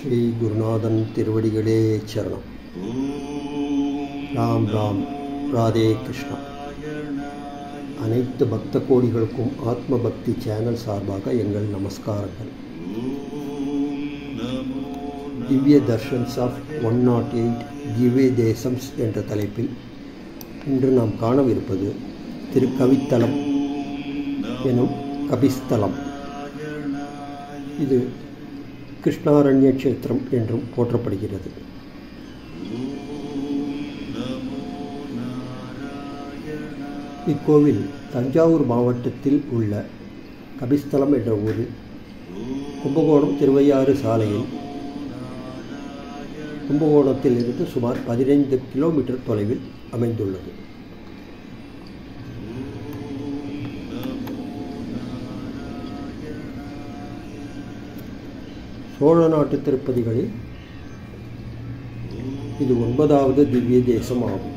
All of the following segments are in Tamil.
ஸ்ரீ குருநாதன் திருவடிகளே சரணம் ராம் ராம் ராதே கிருஷ்ணா அனைத்து பக்த கோடிகளுக்கும் ஆத்ம பக்தி சேனல் சார்பாக எங்கள் நமஸ்காரங்கள் Divya darshans of one nought eight Divya Desams என்ற தலைப்பில் இன்று நாம் காணவிருப்பது திருக்கவித்தலம் எனும் கபிஸ்தலம் இது கிருஷ்ணாரண்ய கஷேத்திரம் என்றும் போற்றப்படுகிறது இக்கோவில் தஞ்சாவூர் மாவட்டத்தில் உள்ள கபிஸ்தலம் என்ற ஊரில் கும்பகோணம் திருவையாறு சாலையில் கும்பகோணத்தில் இருந்து சுமார் பதினைந்து கிலோமீட்டர் தொலைவில் அமைந்துள்ளது சோழ நாட்டு திருப்பதிகளில் இது ஒன்பதாவது திவ்ய தேசம் ஆகும்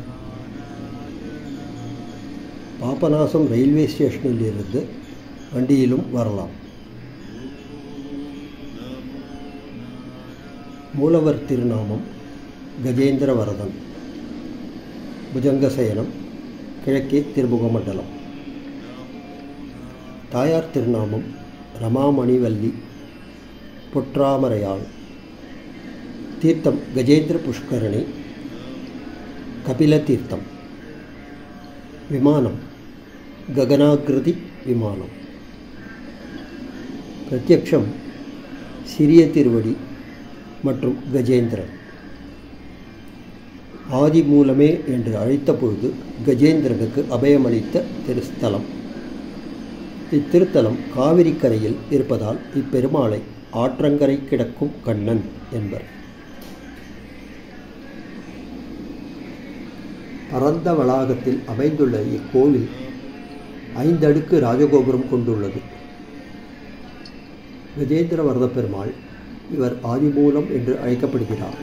பாபநாசம் ரயில்வே ஸ்டேஷனில் இருந்து வண்டியிலும் வரலாம் மூலவர் திருநாமம் கஜேந்திர வரதன் புஜங்கசயனம் கிழக்கே திருமுகமண்டலம் தாயார் திருநாமம் ரமாமணிவல்லி பொற்றாமரையாள் தீர்த்தம் கஜேந்திர புஷ்கரணி கபில தீர்த்தம் விமானம் ககனாகிருதி விமானம் பிரத்யக்ஷம் சிறிய திருவடி மற்றும் கஜேந்திரன் ஆதி மூலமே என்று அழைத்த பொழுது கஜேந்திரனுக்கு அபயமளித்த திருஸ்தலம் இத்திருத்தலம் காவிரி கரையில் இருப்பதால் இப்பெருமாளை ஆற்றங்கரை கிடக்கும் கண்ணன் என்பர் பரந்த வளாகத்தில் அமைந்துள்ள இக்கோவில் ஐந்தடுக்கு ராஜகோபுரம் கொண்டுள்ளது கஜேந்திர வரத பெருமாள் இவர் ஆதிமூலம் என்று அழைக்கப்படுகிறார்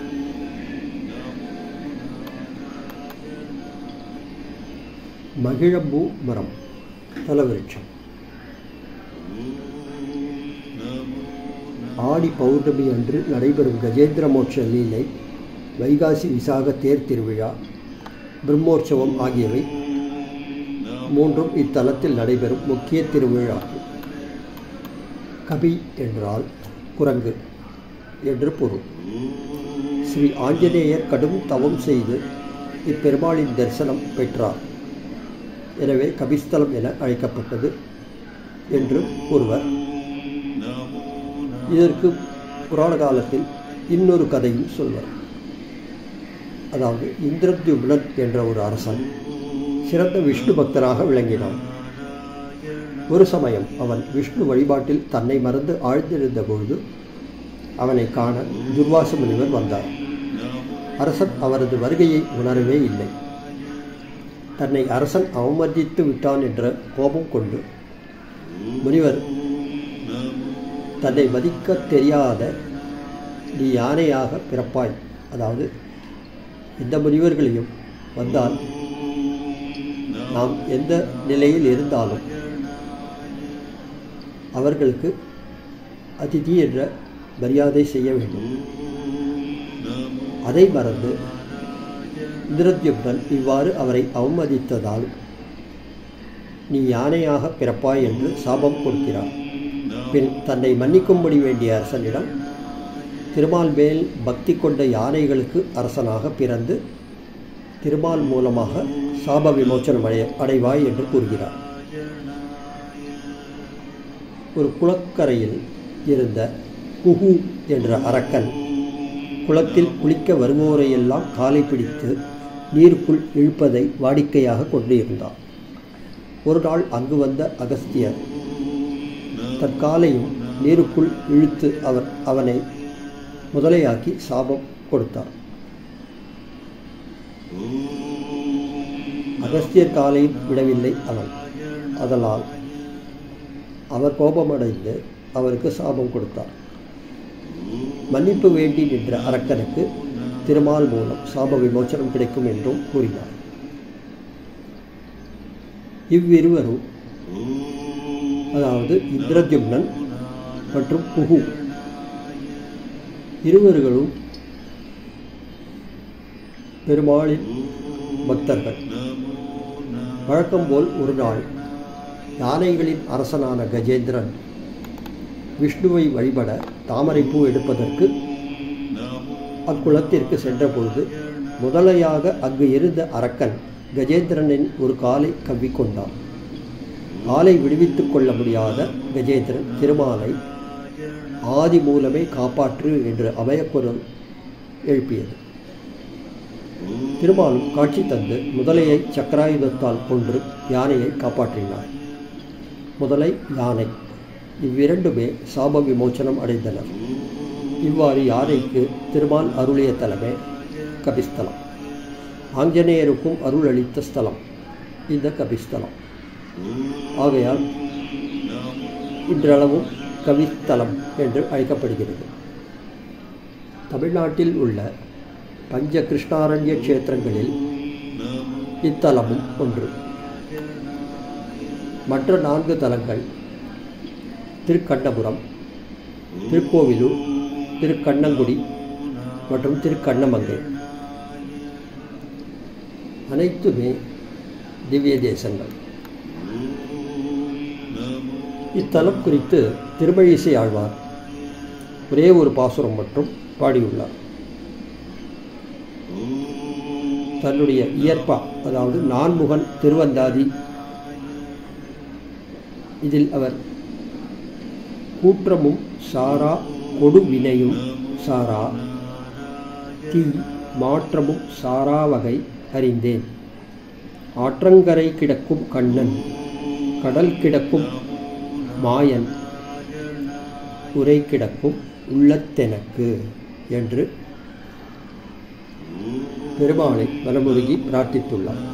மகிழம்பூ மரம் தலவிருட்சம் ஆடி பௌர்ணமி அன்று நடைபெறும் கஜேந்திர மோட்ச லீலை வைகாசி விசாக தேர் திருவிழா பிரம்மோற்சவம் ஆகியவை மூன்றும் இத்தலத்தில் நடைபெறும் முக்கிய திருவிழாக்கள் கபி என்றால் குரங்கு என்று பொருள் ஸ்ரீ ஆஞ்சநேயர் கடும் தவம் செய்து இப்பெருமாளின் தரிசனம் பெற்றார் எனவே கபிஸ்தலம் என அழைக்கப்பட்டது என்று ஒருவர் இதற்கு புராண காலத்தில் இன்னொரு கதையும் சொல்வர் அதாவது இந்திரத்யும்னன் என்ற ஒரு அரசன் சிறந்த விஷ்ணு பக்தனாக விளங்கினான் ஒரு சமயம் அவன் விஷ்ணு வழிபாட்டில் தன்னை மறந்து ஆழ்ந்திருந்த பொழுது அவனை காண துர்வாச முனிவர் வந்தார் அரசன் அவரது வருகையை உணரவே இல்லை தன்னை அரசன் அவமர்தித்து விட்டான் என்ற கோபம் கொண்டு முனிவர் தன்னை மதிக்க தெரியாத நீ யானையாக பிறப்பாய் அதாவது எந்த முனிவர்களையும் வந்தால் நாம் எந்த நிலையில் இருந்தாலும் அவர்களுக்கு அதிதி என்ற மரியாதை செய்ய வேண்டும் அதை மறந்து இந்திரத்யுப்தன் இவ்வாறு அவரை அவமதித்ததால் நீ யானையாக பிறப்பாய் என்று சாபம் கொடுக்கிறார் பின் தன்னை மன்னிக்கும்படி வேண்டிய அரசனிடம் திருமால் மேல் பக்தி கொண்ட யானைகளுக்கு அரசனாக பிறந்து திருமால் மூலமாக சாப விமோச்சனம் அடைய அடைவாய் என்று கூறுகிறார் ஒரு குளக்கரையில் இருந்த குஹு என்ற அரக்கன் குளத்தில் குளிக்க வருவோரையெல்லாம் காலை பிடித்து நீருக்குள் இழுப்பதை வாடிக்கையாக கொண்டிருந்தார் ஒரு நாள் அங்கு வந்த அகஸ்தியர் தற்காலையும் நீருக்குள் இழுத்து அவர் அவனை முதலையாக்கி சாபம் கொடுத்தார் அகஸ்தியர் காலையும் விடவில்லை அவன் அதனால் அவர் கோபமடைந்து அவருக்கு சாபம் கொடுத்தார் மன்னிப்பு வேண்டி நின்ற அரக்கனுக்கு திருமால் மூலம் சாப விமோச்சனம் கிடைக்கும் என்றும் கூறினார் இவ்விருவரும் அதாவது இந்திரஜும்னன் மற்றும் குஹு இருவர்களும் பெருமாளின் பக்தர்கள் வழக்கம்போல் ஒரு நாள் யானைகளின் அரசனான கஜேந்திரன் விஷ்ணுவை வழிபட தாமரைப்பூ எடுப்பதற்கு அக்குளத்திற்கு சென்றபொழுது முதலையாக அங்கு இருந்த அரக்கன் கஜேந்திரனின் ஒரு காலை கவ்விக்கொண்டான் காலை விடுவித்துக் கொள்ள முடியாத கஜேந்திரன் திருமாலை ஆதி மூலமே காப்பாற்று என்று அபயக்குரல் எழுப்பியது திருமாலும் காட்சி தந்து முதலையை சக்கராயுதத்தால் கொன்று யானையை காப்பாற்றினார் முதலை யானை இவ்விரண்டுமே சாப விமோச்சனம் அடைந்தனர் இவ்வாறு யானைக்கு திருமால் அருளிய தலமே கபிஸ்தலம் ஆஞ்சநேயருக்கும் அருள் அளித்த ஸ்தலம் இந்த கபிஸ்தலம் ஆகையால் இன்றளவும் கவிஸ்தலம் என்று அழைக்கப்படுகிறது தமிழ்நாட்டில் உள்ள பஞ்ச கிருஷ்ணாரண்ய கஷேத்திரங்களில் இத்தலமும் ஒன்று மற்ற நான்கு தலங்கள் திருக்கண்ணபுரம் திருக்கோவிலூர் திருக்கண்ணங்குடி மற்றும் திருக்கண்ணமங்கை அனைத்துமே திவ்ய தேசங்கள் இத்தலம் குறித்து திருமழிசை ஆழ்வார் ஒரே ஒரு பாசுரம் மட்டும் பாடியுள்ளார் தன்னுடைய இயற்பா அதாவது நான்முகன் திருவந்தாதி இதில் அவர் கூற்றமும் சாரா கொடுவினையும் சாரா தீ மாற்றமும் சாரா வகை அறிந்தேன் ஆற்றங்கரை கிடக்கும் கண்ணன் கடல் கிடக்கும் மாயன் உரை கிடக்கும் உள்ளத்தெனக்கு என்று பெருமாளை மனமுருகி பிரார்த்தித்துள்ளார்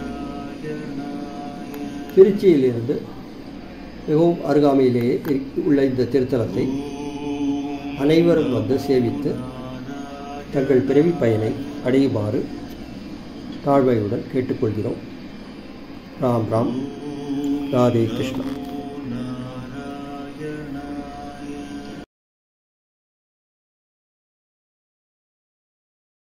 திருச்சியிலிருந்து மிகவும் அருகாமையிலேயே உள்ள இந்த திருத்தலத்தை அனைவரும் வந்து சேவித்து தங்கள் பிறவி பயனை அடையுமாறு தாழ்மையுடன் கேட்டுக்கொள்கிறோம் ராம் ராம் ராதே கிருஷ்ணா